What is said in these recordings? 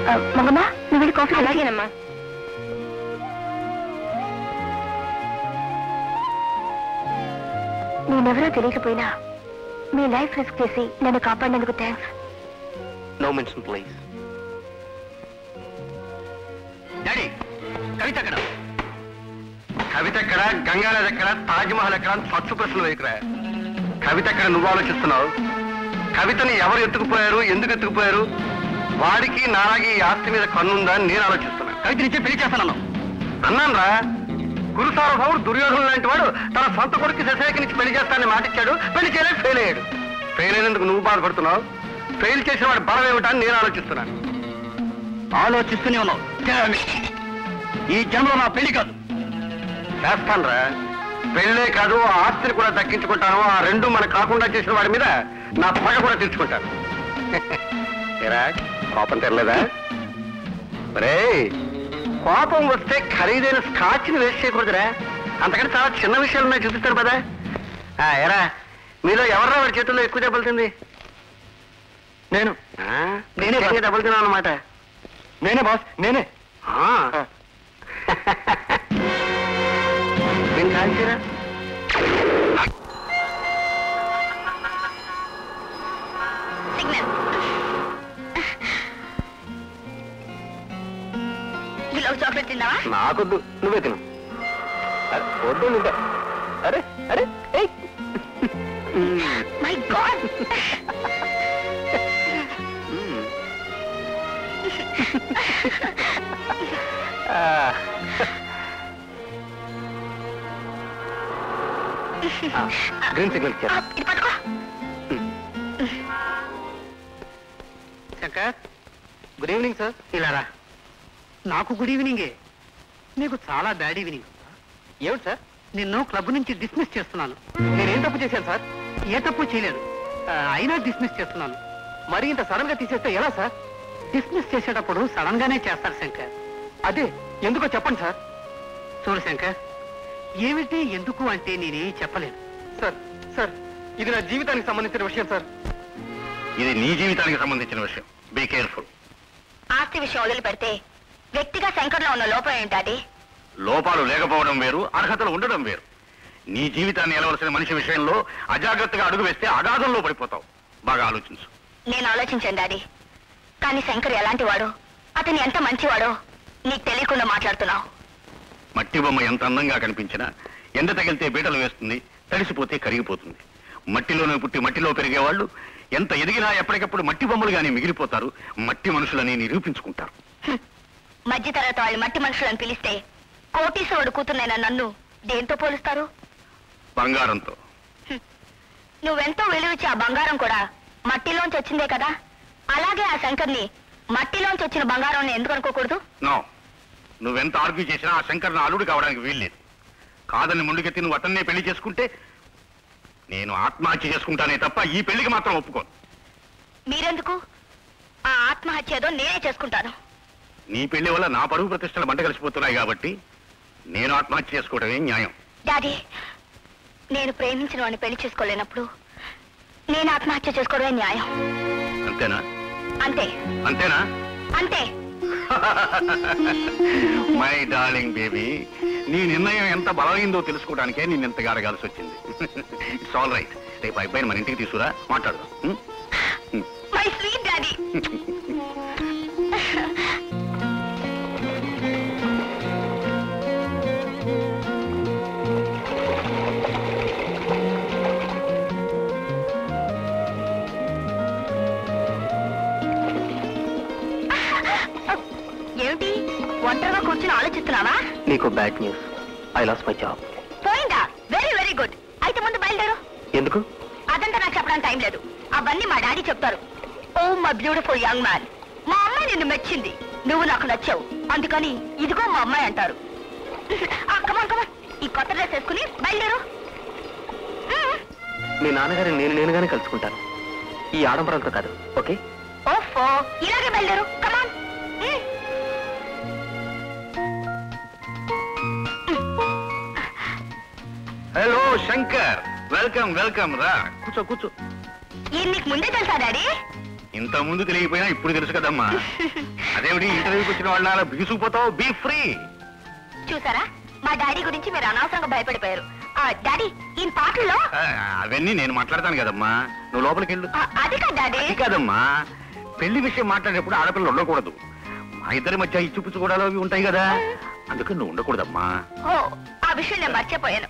మంగమ్మ నువ్వు వెళ్ళి కాఫీ అలాగేనమ్మా నేనెవరో తెలియకపోయినా మీ లైఫ్ రిస్క్ చేసి నన్ను కాపాడినందుకు thanks no mention please daddy Kavitha ఎక్కడ కవిత ఎక్కడ గంగానది ఎక్కడ తాజ్మహల్ ఎక్కడ అని సచ్చు ప్రశ్నలు వేయకురా కవిత ఎక్కడ నువ్వు ఆలోచిస్తున్నావు కవితని ఎవరు ఎత్తుకుపోయారు ఎందుకు ఎత్తుకుపోయారు వాడికి నాలాగి ఈ ఆస్తి మీద కన్నుందా అని నేను ఆలోచిస్తున్నా కవిత నుంచే పెళ్లి చేస్తాను అన్నాను రా గురు సార్వభౌముడు దుర్యోధను లాంటి వాడు తన సొంత కొడుకు శశాకి నుంచి పెళ్లి చేస్తానని మాటిచ్చాడు పెళ్లి చేయలేక ఫెయిల్ అయ్యాడు ఫెయిల్ అయినందుకు నువ్వు బాధపడుతున్నావు ఫెయిల్ చేసిన వాడి బలం ఏమిటని నేను ఆలోచిస్తున్నాను ఆలోచిస్తూనే ఉన్నావు ఈ జన్మలో నా పెళ్లి కాదు చేస్తానురా పెళ్ళే కాదు ఆ ఆస్తిని కూడా దక్కించుకుంటాను ఆ రెండు మన కాకుండా చేసిన వాడి మీద నా పగ కూడా తీర్చుకుంటాను ఏరా కోపం తెరలేదా రే కోపం వస్తే ఖరీదైన స్కాచ్ని వేస్ట్ చేయకూడదురా అంతకంటే చాలా చిన్న విషయాలు ఉన్నాయి చూపిస్తాను కదా ఆ, ఏరా మీలో ఎవర్రా వాడి చేతుల్లో ఎక్కువ దెబ్బలుతుంది నేను నేనే దెబ్బలు తిన్నాను అనమాట నేనే బాస్ నేనే నేను కాల్చారా సిగ్నల్ కిలో చాక్లెట్ తిన్నావా నాకొద్దు నువ్వే తిను అరే, వద్దు నువ్వే అరే అరే ఏయ్. My god hmm. ఆ. ఆ, గ్రీన్ సిగ్నల్ ఇచ్చారు ఇది పట్టుకో శంకర్ గుడ్ ఈవినింగ్ సార్ ఇలా రా నాకు గుడ్ ఈవినింగే నీకు చాలా బ్యాడ్ ఈవినింగ్ ఏమిటి సార్ నిన్ను క్లబ్ నుంచి డిస్మిస్ చేస్తున్నాను నేనేం తప్పు చేశాను సార్ ఏ తప్పు చేయలేదు ఆ, అయినా డిస్మిస్ చేస్తున్నాను మరి ఇంత సడన్ గా తీసేస్తే ఎలా సార్ డిస్మిస్ చేసేటప్పుడు సడన్ గానే చేస్తారు శంకర్ అదే ఎందుకో చెప్పండి సార్ చూడు శంకర్ ఏమిటి ఎందుకు అంటే నేనేం చెప్పలేను సార్ సార్ ఇది నా జీవితానికి సంబంధించిన విషయం సార్ ఇది నీ జీవితానికి సంబంధించిన విషయం బీ కేర్ఫుల్ ఆస్తి విషయం వదిలి పెడితే వ్యక్తిగా శంకర్లో ఉన్న లోపం ఏంటది లోపాలు లేకపోవడం వేరు అర్హతలు ఉండడం వేరు నీ జీవితాన్ని ఎలవలసిన మనిషి విషయంలో అజాగ్రత్తగా అడుగు వేస్తే అగాధంలో పడిపోతావు బాగా ఆలోచించు నేను ఆలోచించాను డాడీ కానీ శంకర్ ఎలాంటి వాడు అతను ఎంత మంచివాడో నీకు తెలియకుండా మాట్లాడుతున్నావు మట్టి బొమ్మ ఎంత అందంగా కనిపించినా ఎండ తగిలితే బీటలు వేస్తుంది తడిసిపోతే కరిగిపోతుంది మట్టిలోనే పుట్టి మట్టిలో పెరిగే వాళ్ళు ఎంత ఎదిగినా ఎప్పటికప్పుడు మట్టి బొమ్మలుగానే మిగిలిపోతారు మట్టి మనుషులని నిరూపించుకుంటారు మధ్యతరగతి వాళ్ళు మట్టి మనుషులను పిలిస్తే కోటీశ్వరుడు కూతురునైన నన్ను దేంతో పోలుస్తారు బంగారంతో నువ్వెంతో విలువిచ్చి ఆ బంగారం కూడా మట్టిలోంచి వచ్చిందే కదా అలాగే ఆ శంకర్ని మట్టిలోంచి వచ్చిన బంగారం ఎందుకు అనుకోకూడదు నో నువ్వెంత ఆర్గ్యూ చేసినా ఆ శంకర్ నా అల్లుడు కావడానికి వీల్లేదు కాదని ముందుకెత్తి నువ్వు అతన్నే పెళ్లి చేసుకుంటే నేను ఆత్మహత్య చేసుకుంటానే తప్ప ఈ పెళ్లికి మాత్రం ఒప్పుకోను మీరెందుకు ఆ ఆత్మహత్య ఏదో నేనే చేసుకుంటాను నీ పెళ్లి వల్ల నా పరువు ప్రతిష్టలు మంట కలిసిపోతున్నాయి కాబట్టి నేను ఆత్మహత్య చేసుకోవడమే న్యాయం డాడీ నేను ప్రేమించిన వాడిని పెళ్లి చేసుకోలేనప్పుడు నేను ఆత్మహత్య చేసుకోవడమే న్యాయం అంతేనా అంతే అంతేనా అంతే మై డార్లింగ్ బేబీ నీ నిర్ణయం ఎంత బలమైందో తెలుసుకోవడానికే నేను ఇంతగా అడగాల్సి వచ్చింది ఇట్స్ ఆల్ రైట్ రేపు ఆ అబ్బాయిని మన ఇంటికి తీసుకురా మాట్లాడదాం ఉం? మై స్వీట్ డాడీ ఏమిటి ఒంటరిగా కూర్చుని ఆలోచిస్తున్నావా నీకు bad news I lost my job పోయిందా వెరీ వెరీ గుడ్ అయితే ముందు బయలుదేరు ఎందుకు అదంతా నాకు చెప్పడానికి టైం లేదు అవన్నీ మా డాడీ చెప్తారు oh my beautiful young man మా అమ్మాయి నిన్ను మెచ్చింది నువ్వు నాకు నచ్చావు అందుకని ఇదిగో మా అమ్మాయి అంటారు కమాన్ కమాన్ ఈ కొత్త డ్రెస్ వేసుకుని బయలుదేరు మ్మ్. మీ నాన్నగారిని నేను నేనుగానే కలుసుకుంటాను ఈ ఆడంబరంతో కాదు ఓకే ఓఫో ఇలాగే బయలుదేరు come on hello Shankar welcome welcome రా కూర్చో కూర్చో ఇది నీకు ముందే తెలుసా డాడీ ఇంత ముందు తెలియకపోయినా ఇప్పుడు తెలుసు కదమ్మా అదేమిటి ఇంటర్వ్యూకి వచ్చిన వాళ్ళ అలా బిగుసుకుపోతావు బీ ఫ్రీ చూసారా మా డాడీ గురించి మీరు అనవసరంగా భయపడిపోయారు ఆ డాడీ ఈ పాటల్లో అవన్నీ నేను మాట్లాడతాను కదమ్మా నువ్వు లోపలికి వెళ్ళు ఆ, అది కాదు డాడీ అది కాదమ్మా పెళ్లి విషయం మాట్లాడేటప్పుడు ఆడపిల్లలు ఉండకూడదు మా ఇద్దరి మధ్య ఇచ్చిపుచ్చుకోవడాలు అవి ఉంటాయి కదా అందుకని నువ్వు ఉండకూడదమ్మా ఓ ఆ విషయం నేను మర్చిపోయాను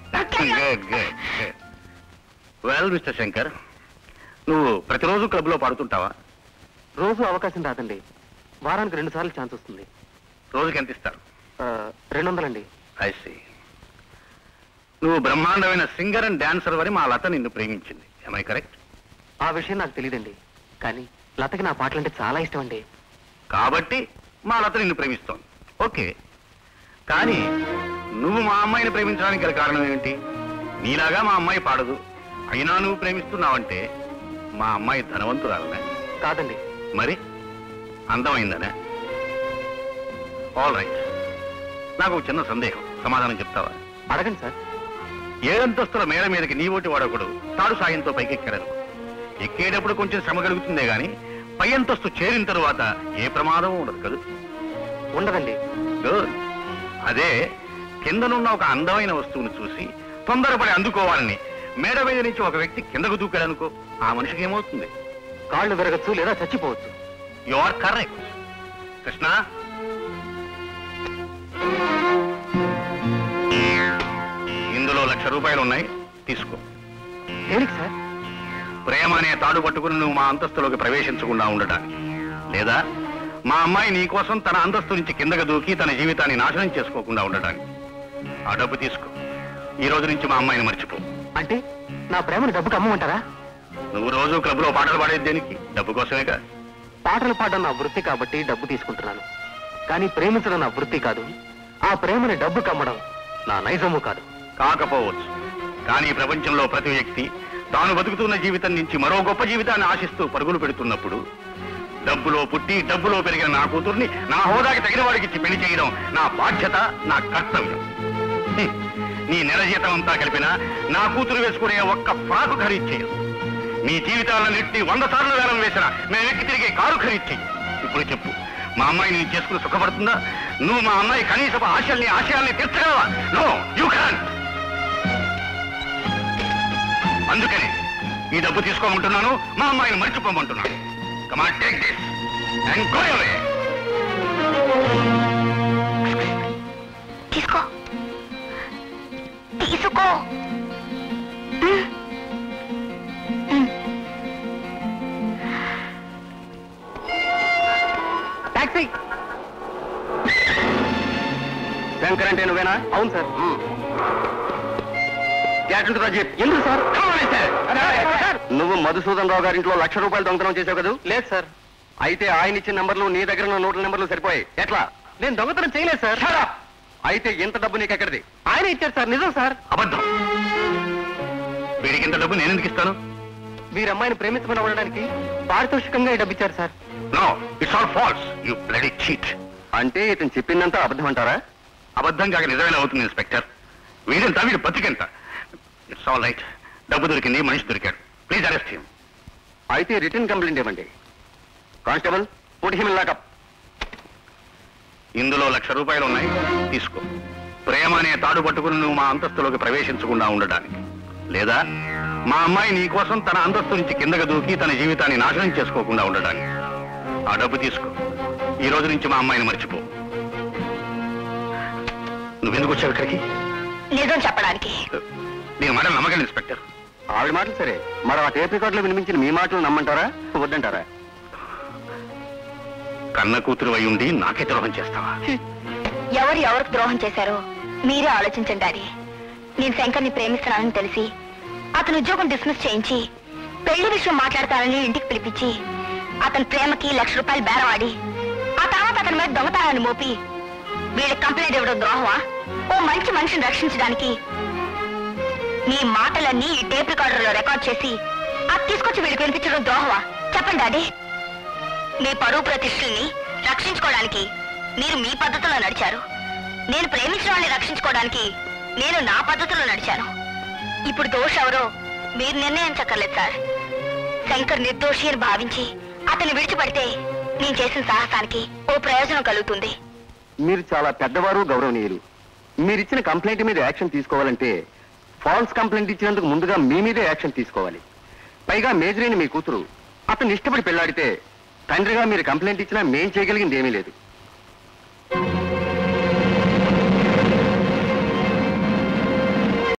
వెల్ మిస్టర్ శంకర్ నువ్వు ప్రతిరోజు క్లబ్ లో పాడుతుంటావా రోజు అవకాశం రాదండి వారానికి రెండు సార్లు ఛాన్స్ వస్తుంది రోజుకి ఎంత ఇస్తారు ఆ, రెండు వందలండి ఐసి నువ్వు బ్రహ్మాండమైన సింగర్ అండ్ డాన్సర్ వరి మా లత నిన్ను ప్రేమించింది ఐ కరెక్ట్ ఆ విషయం నాకు తెలియదండి కానీ లతకి నా పాటలంటే చాలా ఇష్టం అండి కాబట్టి మా లత నిన్ను ప్రేమిస్తోంది ఓకే కానీ నువ్వు మా అమ్మాయిని ప్రేమించడానికి గల కారణం ఏమిటి నీలాగా మా అమ్మాయి పాడదు అయినా నువ్వు ప్రేమిస్తున్నావంటే మా అమ్మాయి ధనవంతురాలనే కాదండి మరి అందమైందనే ఆల్ రైట్ నాకు ఒక చిన్న సందేహం సమాధానం చెప్తావా అడగండి సార్ ఏడంతస్తుల మేడ మీదకి నీ ఓటి వాడొకడు తాడు సాయంతో పైకెక్కాడు ఎక్కేటప్పుడు కొంచెం శ్రమ కలుగుతుందే గాని పై అంతస్తు చేరిన తరువాత ఏ ప్రమాదం ఉండదు కదా ఉండదండి గుడ్ అదే కిందనున్న ఒక అందమైన వస్తువును చూసి తొందరపడి అందుకోవాలని మేడ మీద నుంచి ఒక వ్యక్తి కిందకు దూకాడనుకో ఆ మనిషికి ఏమవుతుంది కాళ్ళు విరగచ్చు లేదా చచ్చిపోవచ్చు యు ఆర్ కరెక్ట్ కృష్ణ ఇందులో లక్ష రూపాయలు ఉన్నాయి తీసుకో దేనికి సార్ ప్రేమ అనే తాడు పట్టుకుని నువ్వు మా అంతస్తులోకి ప్రవేశించకుండా ఉండటానికి లేదా మా అమ్మాయి నీ కోసం తన అంతస్తు నుంచి కిందకు దూకి తన జీవితాన్ని నాశనం చేసుకోకుండా ఉండటానికి ఆ డబ్బు తీసుకో ఈ రోజు నుంచి మా అమ్మాయిని మర్చిపో అంటే నా ప్రేమను డబ్బుకి అమ్మమంటారా నువ్వు రోజు క్లబ్లో పాటలు పాడేది దేనికి డబ్బు కోసమేగా పాటలు పాడడం నా వృత్తి కాబట్టి డబ్బు తీసుకుంటున్నాను కానీ ప్రేమించడం నా వృత్తి కాదు ఆ ప్రేమని డబ్బు కమ్మడం నా నైజము కాదు కాకపోవచ్చు కానీ ప్రపంచంలో ప్రతి వ్యక్తి తాను బతుకుతున్న జీవితం నుంచి మరో గొప్ప జీవితాన్ని ఆశిస్తూ పరుగులు పెడుతున్నప్పుడు డబ్బులో పుట్టి డబ్బులో పెరిగిన నా కూతుర్ని నా హోదాకి తగిన వాడికి ఇచ్చి పెళ్లి చేయడం నా బాధ్యత నా కర్తవ్యం హ్మ్. నీ నెల జీతం అంతా కలిపిన నా కూతురు వేసుకునే ఒక్క ఫ్రాకు ఖరీదు చేయదు మీ జీవితాలన్నింటినీ వంద సార్లు వేలం వేసిన మేము ఎక్కి తిరిగే కారు ఖరీదు చెయ్యి ఇప్పుడు చెప్పు మా అమ్మాయిని నేను చేసుకుని సుఖపడుతుందా నువ్వు మా అమ్మాయి కనీసపు ఆశల్ని ఆశయాల్ని తీర్చగలవా నో యూ కాన్ అందుకని ఈ డబ్బు తీసుకోమంటున్నాను మా అమ్మాయిని మర్చిపోమంటున్నాను come on take this and go away తీసుకో తీసుకో మ్. మ్. టాక్సీ శంకర్ అంటే నువ్వేనా అవును సార్ రజిత్ ఎందుకు సార్ నువ్వు మధుసూదన్ రావు గారింట్లో లక్ష రూపాయలు దొంగతనం చేసావు కదా లేదు సార్ అయితే ఆయన ఇచ్చిన నంబర్లు నీ దగ్గర ఉన్న నోట్ల నంబర్లు సరిపోయాయి ఎట్లా నేను దొంగతనం చేయలేదు సార్ Shut up! అయితే ఇంత డబ్బు నీకు ఎక్కడిది ఆయన ఇచ్చారు సార్ నిజం సార్ అబద్ధం వీడికి ఇంత డబ్బు నేను ఎందుకు ఇస్తాను మీరు అమ్మాయిని ప్రేమించమని ఉండడానికి పారితోషికంగా ఈ డబ్బు ఇచ్చారు sir no it's all false you bloody cheat అంటే ఇతను చెప్పిందంతా అబద్ధం అంటారా అబద్ధం కాక నిజమైన అవుతుంది ఇన్స్పెక్టర్ వీడంతా వీడు బతికెంత ఇట్స్ ఆల్ రైట్ డబ్బు దొరికింది మనిషి దొరికాడు ప్లీజ్ అరెస్ట్ హిమ్ అయితే రిటర్న్ కంప్లైంట్ ఇవ్వండి కానిస్టేబుల్ పుట్ హిమ్ లాకప్ ఇందులో లక్ష రూపాయలు ఉన్నాయి తీసుకో ప్రేమ అనే తాడు పట్టుకుని నువ్వు మా అంతస్తులోకి ప్రవేశించకుండా ఉండడానికి లేదా మా అమ్మాయి నీ కోసం తన అంతస్తు నుంచి కిందకు దూకి తన జీవితాన్ని నాశనం చేసుకోకుండా ఉండడానికి ఆ డబ్బు తీసుకో ఈ రోజు నుంచి మా అమ్మాయిని మర్చిపో నువ్వెందుకు వచ్చావు ఇక్కడికి నిజం చెప్పడానికి నేను మాట నమ్మకండి ఇన్స్పెక్టర్ ఆవిడ మాటలు సరే మరి ఆ టేప్ రికార్డులో వినిపించిన మీ మాటలు నమ్మంటారా వద్దంటారా కన్న కూతురు అయి ఉండి నాకే ద్రోహం చేస్తావా హ్మ్. ఎవరు ఎవరికి ద్రోహం చేశారో మీరే ఆలోచించండి డాడీ నేను శంకర్ని ప్రేమిస్తున్నానని తెలిసి అతను ఉద్యోగం డిస్మిస్ చేయించి పెళ్లి విషయం మాట్లాడతానని ఇంటికి పిలిపించి అతని ప్రేమకి లక్ష రూపాయలు బేరవాడి ఆ తర్వాత అతని మీద దొంగతనాన్ని మోపి వీళ్ళకి కంప్లైంట్ ఇవ్వడం ద్రోహమా ఓ మంచి మనిషిని రక్షించడానికి మీ మాటలన్నీ ఈ టేప్ రికార్డర్లో రికార్డ్ చేసి అది తీసుకొచ్చి వీళ్ళకి వినిపించడం ద్రోహమా చెప్పండి డాడీ మీ పరువు ప్రతిష్టల్ని రక్షించుకోవడానికి మీరు మీ పద్ధతిలో నడిచారు నేను ప్రేమించిన వాళ్ళని రక్షించుకోవడానికి నేను నా పద్ధతిలో నడిచాను ఇప్పుడు దోష ఎవరో మీరు నిర్ణయించక్కర్లేదు సార్ శంకర్ నిర్దోషి అని భావించి అతన్ని విడిచిపెడితే నేను చేసిన సాహసానికి ఓ ప్రయోజనం కలుగుతుంది మీరు చాలా పెద్దవారు గౌరవనీయులు మీరిచ్చిన కంప్లైంట్ మీద యాక్షన్ తీసుకోవాలంటే ఫాల్స్ కంప్లైంట్ ఇచ్చినందుకు ముందుగా మీ మీదే యాక్షన్ తీసుకోవాలి పైగా మేజరైన మీ కూతురు అతను ఇష్టపడి పెళ్లాడితే తండ్రిగా మీరు కంప్లైంట్ ఇచ్చినా మేం చేయగలిగింది ఏమీ లేదు